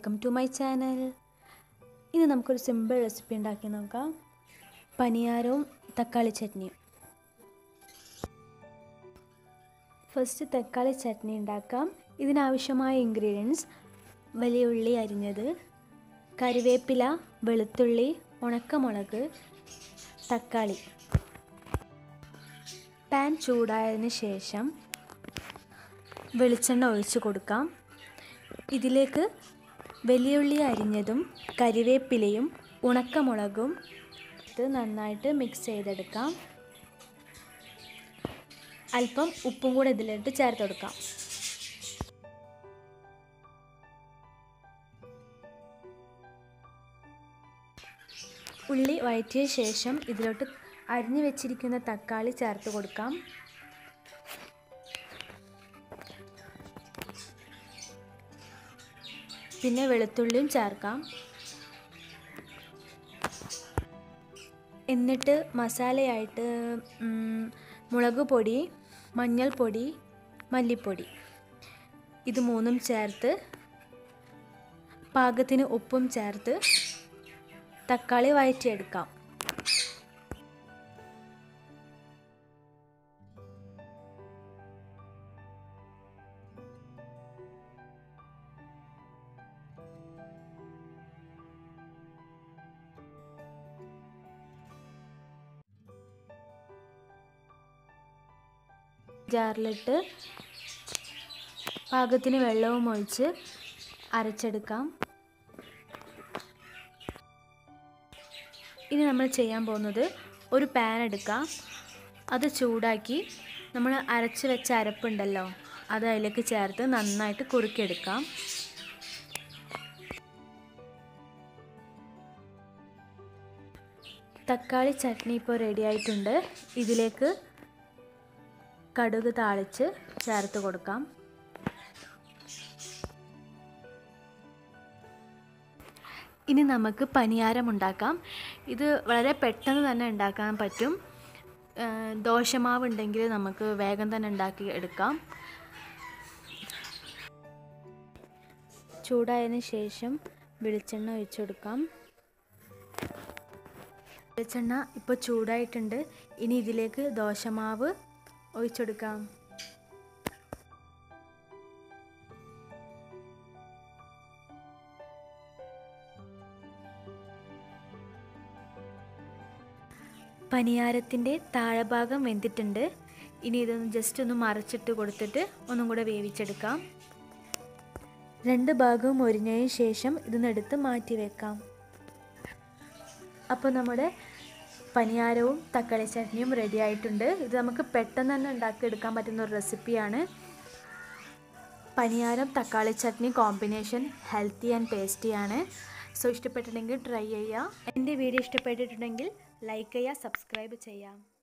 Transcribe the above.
welcome to my channel ഇന്ന് നമുക്കൊരു simple recipe ഉണ്ടാക്കി നോക്കാം പനിയാരവും തക്കാളി ചട്നിയും ഫസ്റ്റ് തക്കാളി ചട്നി ഉണ്ടാക്കാം ഇതിനാവശ്യമായ ഇൻഗ്രീഡിയൻസ് വലിയ ഉള്ളി അരിഞ്ഞത് കറിവേപ്പില വെളുത്തുള്ളി ഉണക്കമുളക് തക്കാളി പാൻ ചൂടായതിന് ശേഷം വെളിച്ചെണ്ണ ഒഴിച്ച് കൊടുക്കാം ഇതിലേക്ക് വലിയുള്ളി അരിഞ്ഞതും കരിവേപ്പിലയും ഉണക്കമുളകും ഇത് നന്നായിട്ട് മിക്സ് ചെയ്തെടുക്കാം അല്പം ഉപ്പും കൂടെ ഇതിലിട്ട് ചേർത്ത് കൊടുക്കാം ഉള്ളി വഴറ്റിയ ശേഷം ഇതിലോട്ട് അരിഞ്ഞു വെച്ചിരിക്കുന്ന തക്കാളി ചേർത്ത് കൊടുക്കാം പിന്നെ വെളുത്തുള്ളിയും ചേർക്കാം എന്നിട്ട് മസാലയായിട്ട് മുളക് പൊടി മഞ്ഞൾപ്പൊടി മല്ലിപ്പൊടി ഇത് മൂന്നും ചേർത്ത് പാകത്തിന് ഉപ്പും ചേർത്ത് തക്കാളി വഴറ്റിയെടുക്കാം ജാറിലിട്ട് പാകത്തിന് വെള്ളവും ഒഴിച്ച് അരച്ചെടുക്കാം ഇനി നമ്മൾ ചെയ്യാൻ പോകുന്നത് ഒരു പാൻ എടുക്കാം അത് ചൂടാക്കി നമ്മൾ അരച്ച് വെച്ച അരപ്പുണ്ടല്ലോ അത് അതിലേക്ക് ചേർത്ത് നന്നായിട്ട് കുറുക്കിയെടുക്കാം തക്കാളി ചട്നി ഇപ്പോൾ റെഡി ആയിട്ടുണ്ട് ഇതിലേക്ക് കടുക് താളിച്ച് ചേർത്ത് കൊടുക്കാം ഇനി നമുക്ക് പനിയാരം ഉണ്ടാക്കാം ഇത് വളരെ പെട്ടെന്ന് തന്നെ ഉണ്ടാക്കാൻ പറ്റും ദോശമാവ് ഉണ്ടെങ്കിൽ നമുക്ക് വേഗം തന്നെ ഉണ്ടാക്കി എടുക്കാം ചൂടായതിന് ശേഷം വെളിച്ചെണ്ണ ഒഴിച്ചു കൊടുക്കാം വെളിച്ചെണ്ണ ഇപ്പോൾ ചൂടായിട്ടുണ്ട് ഇനി ഇതിലേക്ക് ദോശമാവ് ഒഴിച്ചെടുക്കാം പനിയാരത്തിൻ്റെ താഴെഭാഗം വെന്തിട്ടുണ്ട് ഇനി ഇതൊന്ന് ജസ്റ്റ് ഒന്ന് മറച്ചിട്ട് കൊടുത്തിട്ട് ഒന്നും കൂടെ വേവിച്ചെടുക്കാം രണ്ട് ഭാഗവും ഒരിഞ്ഞതിന് ശേഷം ഇതൊന്നെടുത്ത് മാറ്റി വെക്കാം അപ്പോൾ നമ്മുടെ പനിയാരവും തക്കാളി ചട്നിയും റെഡി ആയിട്ടുണ്ട് ഇത് നമുക്ക് പെട്ടെന്ന് തന്നെ ഉണ്ടാക്കിയെടുക്കാൻ പറ്റുന്ന ഒരു റെസിപ്പിയാണ് പനിയാരം തക്കാളി ചട്നി കോമ്പിനേഷൻ ഹെൽത്തി ആൻഡ് ടേസ്റ്റിയാണ് സോ ഇഷ്ടപ്പെട്ടിട്ടുണ്ടെങ്കിൽ ട്രൈ ചെയ്യുക എൻ്റെ വീഡിയോ ഇഷ്ടപ്പെട്ടിട്ടുണ്ടെങ്കിൽ ലൈക്ക് ചെയ്യുക സബ്സ്ക്രൈബ് ചെയ്യാം